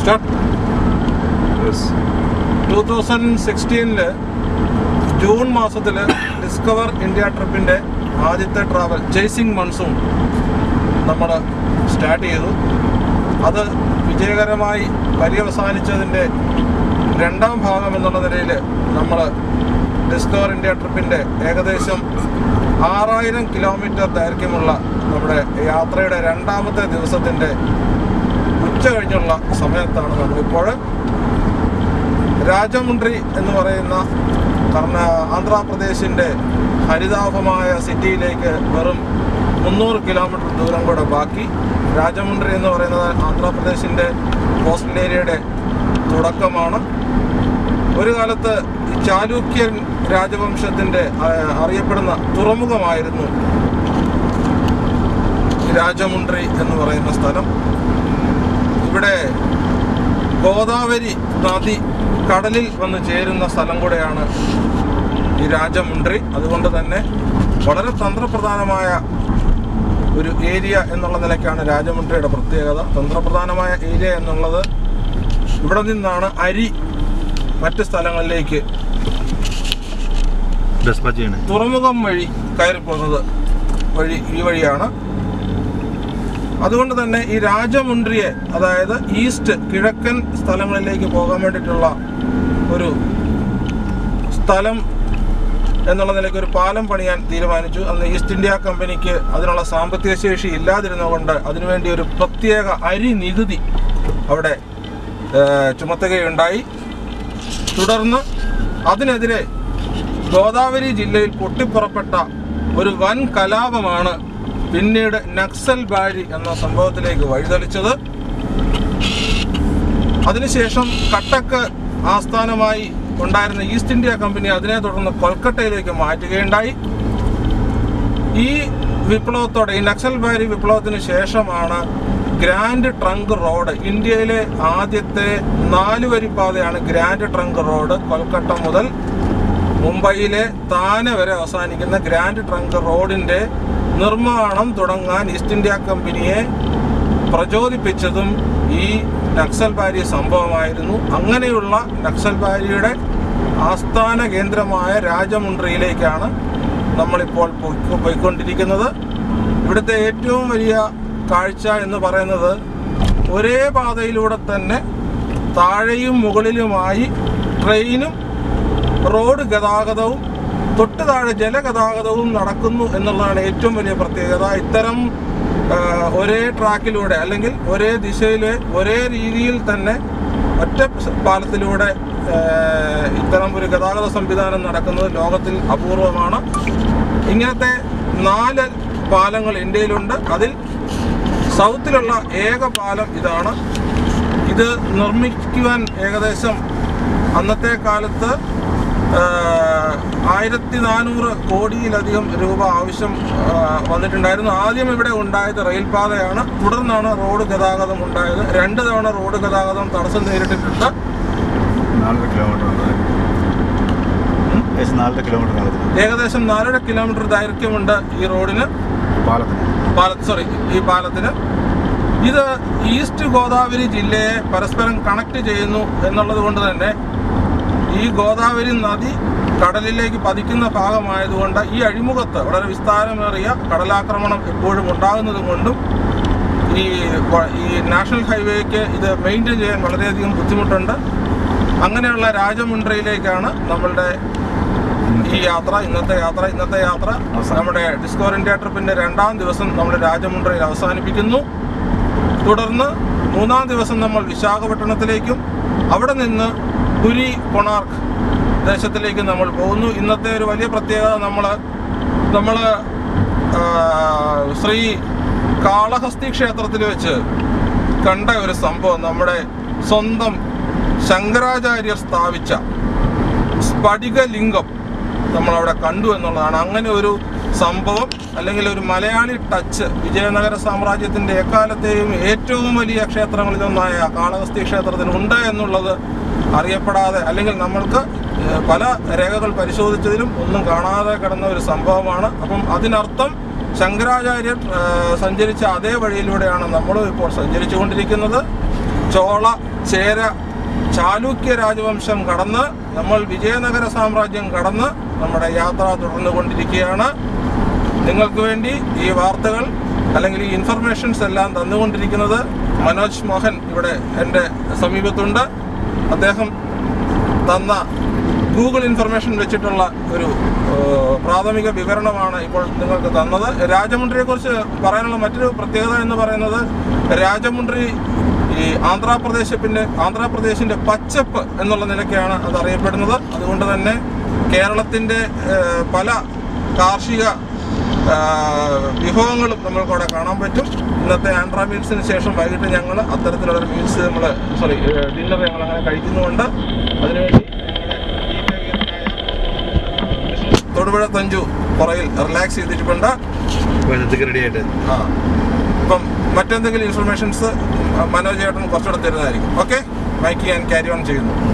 Start two thousand സിക്സ്റ്റീനില് June മാസത്തിൽ discover India ട്രിപ്പിൻ്റെ ആദ്യത്തെ ട്രാവൽ ചേസിങ് മൺസൂൺ നമ്മൾ സ്റ്റാർട്ട് ചെയ്തു അത് വിജയകരമായി പര്യവസാനിച്ചതിൻ്റെ രണ്ടാം ഭാഗം എന്നുള്ള നിലയിൽ നമ്മൾ ഡിസ്കവർ ഇന്ത്യ ട്രിപ്പിൻ്റെ ഏകദേശം ആറായിരം കിലോമീറ്റർ ദൈർഘ്യമുള്ള നമ്മുടെ യാത്രയുടെ രണ്ടാമത്തെ ദിവസത്തിൻ്റെ ഉച്ച കഴിഞ്ഞുള്ള സമയത്താണ് നമ്മളിപ്പോൾ രാജമുണ്ട്രി എന്ന് പറയുന്ന കർണ ആന്ധ്രാപ്രദേശിൻ്റെ ഹരിതാഭമായ സിറ്റിയിലേക്ക് വെറും മുന്നൂറ് കിലോമീറ്റർ ദൂരം കൂടെ ബാക്കി രാജമുണ്ട്രി എന്ന് പറയുന്നത് ആന്ധ്രാപ്രദേശിൻ്റെ കോസ്റ്റൽ ഏരിയയുടെ തുടക്കമാണ് ഒരു കാലത്ത് ഈ ചാലൂക്യൻ രാജവംശത്തിൻ്റെ ആ, അറിയപ്പെടുന്ന തുറമുഖമായിരുന്നു ഈ രാജമുണ്ട്രി എന്ന് പറയുന്ന സ്ഥലം ഇവിടെ ഗോദാവരി നദി കടലിൽ വന്ന് ചേരുന്ന സ്ഥലം കൂടെയാണ് ഈ രാജമുണ്ട്രി അതുകൊണ്ട് തന്നെ വളരെ തന്ത്രപ്രധാനമായ ഒരു ഏരിയ എന്നുള്ള നിലയ്ക്കാണ് രാജമുണ്ട്രിയുടെ പ്രത്യേകത തന്ത്രപ്രധാനമായ ഏരിയ എന്നുള്ളത് ഇവിടെ നിന്നാണ് അരി മറ്റ് സ്ഥലങ്ങളിലേക്ക് ഡെസ്പാച്ച് ചെയ്യണേ തുറമുഖം വഴി കയറി പോകുന്നത് വഴി ഈ വഴിയാണ് അതുകൊണ്ട് തന്നെ ഈ രാജമുണ്ട്രിയെ അതായത് ഈസ്റ്റ് കിഴക്കൻ സ്ഥലങ്ങളിലേക്ക് പോകാൻ വേണ്ടിയിട്ടുള്ള ഒരു സ്ഥലം എന്നുള്ള നിലയ്ക്ക് ഒരു പാലം പണിയാൻ തീരുമാനിച്ചു അന്ന് ഈസ്റ്റ് ഇന്ത്യ കമ്പനിക്ക് അതിനുള്ള സാമ്പത്തിക ശേഷി ഇല്ലാതിരുന്നതുകൊണ്ട് അതിനുവേണ്ടി ഒരു പ്രത്യേക അരി നികുതി അവിടെ ഏഹ്, ചുമത്തുകയുണ്ടായി തുടർന്ന് അതിനെതിരെ ഗോദാവരി ജില്ലയിൽ പൊട്ടിപ്പുറപ്പെട്ട ഒരു വൻ കലാപമാണ് പിന്നീട് നക്സൽ ബാരി എന്ന സംഭവത്തിലേക്ക് വഴിതെളിച്ചത് അതിനുശേഷം കട്ടക്ക് ആസ്ഥാനമായി ഉണ്ടായിരുന്ന ഈസ്റ്റ് ഇന്ത്യ കമ്പനി അതിനെ തുടർന്ന് കൊൽക്കട്ടയിലേക്ക് മാറ്റുകയുണ്ടായി ഈ വിപ്ലവത്തോടെ ഈ നക്സൽ ബാരി വിപ്ലവത്തിന് ശേഷമാണ് ഗ്രാൻഡ് ട്രങ്ക് റോഡ് ഇന്ത്യയിലെ ആദ്യത്തെ നാല് വരി പാതയാണ് ഗ്രാൻഡ് ട്രങ്ക് റോഡ് കൊൽക്കട്ട മുതൽ മുംബൈയിലെ താനെ വരെ അവസാനിക്കുന്ന ഗ്രാൻഡ് ട്രങ്ക് റോഡിന്റെ നിർമ്മാണം തുടങ്ങാൻ ഈസ്റ്റ് ഇന്ത്യ കമ്പനിയെ പ്രചോദിപ്പിച്ചതും ഈ നക്സൽ ബാരി സംഭവമായിരുന്നു അങ്ങനെയുള്ള നക്സൽ ബാരിയുടെ ആസ്ഥാന കേന്ദ്രമായ രാജമുണ്ട്രിയിലേക്കാണ് നമ്മളിപ്പോൾ പോയിക്കൊ- പോയിക്കൊണ്ടിരിക്കുന്നത് ഇവിടുത്തെ ഏറ്റവും വലിയ കാഴ്ച എന്ന് പറയുന്നത് ഒരേ പാതയിലൂടെ തന്നെ താഴെയും മുകളിലുമായി ട്രെയിനും റോഡ് ഗതാഗതവും തൊട്ട് താഴെ ജലഗതാഗതവും നടക്കുന്നു എന്നുള്ളതാണ് ഏറ്റവും വലിയ പ്രത്യേകത ഇത്തരം ആ, ഒരേ ട്രാക്കിലൂടെ അല്ലെങ്കിൽ ഒരേ ദിശയിൽ ഒരേ രീതിയിൽ തന്നെ ഒറ്റ സ- പാലത്തിലൂടെ ആ, ഇത്തരം ഒരു ഗതാഗത സംവിധാനം നടക്കുന്നത് ലോകത്തിൽ അപൂർവമാണ് ഇങ്ങനത്തെ നാല് പാലങ്ങൾ ഇന്ത്യയിലുണ്ട് അതിൽ സൗത്തിലുള്ള ഏക പാലം ഇതാണ് ഇത് നിർമ്മിക്കുവാൻ ഏകദേശം അന്നത്തെ കാലത്ത് ആയിരത്തി നാനൂറ് കോടിയിലധികം രൂപ ആവശ്യം ആ, വന്നിട്ടുണ്ടായിരുന്നു ആദ്യം ഇവിടെ ഉണ്ടായത് റെയിൽപാതയാണ് തുടർന്നാണ് റോഡ് ഗതാഗതം ഉണ്ടായത് രണ്ട് തവണ റോഡ് ഗതാഗതം തടസ്സം നേരിട്ടിട്ടുണ്ട് നാലര കിലോമീറ്റർ ഉണ്ട് ഏകദേശം നാലര കിലോമീറ്റർ നടക്കുന്നു ഏകദേശം നാലര കിലോമീറ്റർ ദൈർഘ്യമുണ്ട് ഈ റോഡിന് പാലത്തിന് പാല സോറി ഈ പാലത്തിന് ഇത് ഈസ്റ്റ് ഗോദാവരി ജില്ലയെ പരസ്പരം കണക്ട് ചെയ്യുന്നു എന്നുള്ളത് കൊണ്ട് തന്നെ ഈ ഗോദാവരി നദി കടലിലേക്ക് പതിക്കുന്ന ഭാഗമായതുകൊണ്ട് ഈ അഴിമുഖത്ത് വളരെ വിസ്താരമേറിയ കടലാക്രമണം എപ്പോഴും ഉണ്ടാകുന്നത് കൊണ്ടും ഈ വ- ഈ നാഷണൽ ഹൈവേക്ക് ഇത് മെയിൻറ്റെയിൻ ചെയ്യാൻ വളരെയധികം ബുദ്ധിമുട്ടുണ്ട് അങ്ങനെയുള്ള രാജമുണ്ട്രയിലേക്കാണ് നമ്മളുടെ ഈ യാത്ര ഇന്നത്തെ യാത്ര ഇന്നത്തെ യാത്ര അവസാനം. നമ്മുടെ ഡിസ്കവർ ഇന്ത്യ ട്രിപ്പിന്റെ രണ്ടാം ദിവസം നമ്മൾ രാജമുണ്ട്രയിൽ അവസാനിപ്പിക്കുന്നു തുടർന്ന് മൂന്നാം ദിവസം നമ്മൾ വിശാഖപട്ടണത്തിലേക്കും അവിടെ നിന്ന് പുരി കൊണാർക്ക് ദേശത്തിലേക്ക് നമ്മൾ പോകുന്നു ഇന്നത്തെ ഒരു വലിയ പ്രത്യേകത നമ്മൾ നമ്മൾ ശ്രീ കാളഹസ്തി ക്ഷേത്രത്തിൽ വെച്ച് കണ്ട ഒരു സംഭവം നമ്മുടെ സ്വന്തം ശങ്കരാചാര്യർ സ്ഥാപിച്ച സ്ഫടികലിംഗം നമ്മളവിടെ കണ്ടു എന്നുള്ളതാണ് അങ്ങനെ ഒരു സംഭവം അല്ലെങ്കിൽ ഒരു മലയാളി ടച്ച് വിജയനഗര സാമ്രാജ്യത്തിൻ്റെ എക്കാലത്തെയും ഏറ്റവും വലിയ ക്ഷേത്രങ്ങളിലൊന്നായ കാളഹസ്തി ക്ഷേത്രത്തിൽ ഉണ്ട് എന്നുള്ളത് അറിയപ്പെടാതെ അല്ലെങ്കിൽ നമ്മൾക്ക് ഏഹ്, പല രേഖകൾ പരിശോധിച്ചതിലും ഒന്നും കാണാതെ കിടന്ന ഒരു സംഭവമാണ് അപ്പം അതിനർത്ഥം ശങ്കരാചാര്യർ ഏഹ്, സഞ്ചരിച്ച അതേ വഴിയിലൂടെയാണ് നമ്മളും ഇപ്പോൾ സഞ്ചരിച്ചു കൊണ്ടിരിക്കുന്നത് ചോള ചേര ചാലൂക്യ രാജവംശം കടന്ന് നമ്മൾ വിജയനഗര സാമ്രാജ്യം കടന്ന് നമ്മുടെ യാത്ര തുടർന്നുകൊണ്ടിരിക്കുകയാണ് നിങ്ങൾക്ക് വേണ്ടി ഈ വാർത്തകൾ അല്ലെങ്കിൽ ഈ ഇൻഫർമേഷൻസ് എല്ലാം തന്നുകൊണ്ടിരിക്കുന്നത് മനോജ് മോഹൻ ഇവിടെ എൻ്റെ സമീപത്തുണ്ട് അദ്ദേഹം തന്ന ഗൂഗിൾ ഇൻഫർമേഷൻ വെച്ചിട്ടുള്ള ഒരു ഏഹ്, പ്രാഥമിക വിവരണമാണ് ഇപ്പോൾ നിങ്ങൾക്ക് തന്നത് രാജമുണ്ട്രിയെക്കുറിച്ച് പറയാനുള്ള മറ്റൊരു പ്രത്യേകത എന്ന് പറയുന്നത് രാജമുണ്ട്രി ഈ ആന്ധ്രാപ്രദേശിൻ്റെ ആന്ധ്രാപ്രദേശിൻ്റെ പച്ചപ്പ് എന്നുള്ള നിലയ്ക്കാണ് അത് അറിയപ്പെടുന്നത് അതുകൊണ്ട് തന്നെ കേരളത്തിൻ്റെ ഏഹ്, പല കാർഷിക ആ, വിഭവങ്ങളും നമ്മൾക്കവിടെ കാണാൻ പറ്റും ഇന്നത്തെ ആൻഡ്രാ മീൽസിന് ശേഷം വൈകിട്ട് ഞങ്ങൾ അത്തരത്തിലുള്ള ഒരു മീൽസ് നമ്മൾ സോറി ഡിന്നർ ഞങ്ങൾ അങ്ങനെ കഴിക്കുന്നുമുണ്ട് അതിനുവേണ്ടി ഞങ്ങളുടെ തൊടുപുഴ തഞ്ചു പുറയിൽ റിലാക്സ് ചെയ്തിട്ടുണ്ട് അപ്പോൾ ഇന്നത്തേക്ക് റെഡി ആയിട്ട് ആ ഇപ്പം മറ്റെന്തെങ്കിലും ഇൻഫർമേഷൻസ് മനോജ് ചേട്ടൻ കുറച്ചുകൂടെ തരുന്നതായിരിക്കും ഓക്കെ മൈക്ക് ഞാൻ ക്യാരി ഓൺ ചെയ്യുന്നു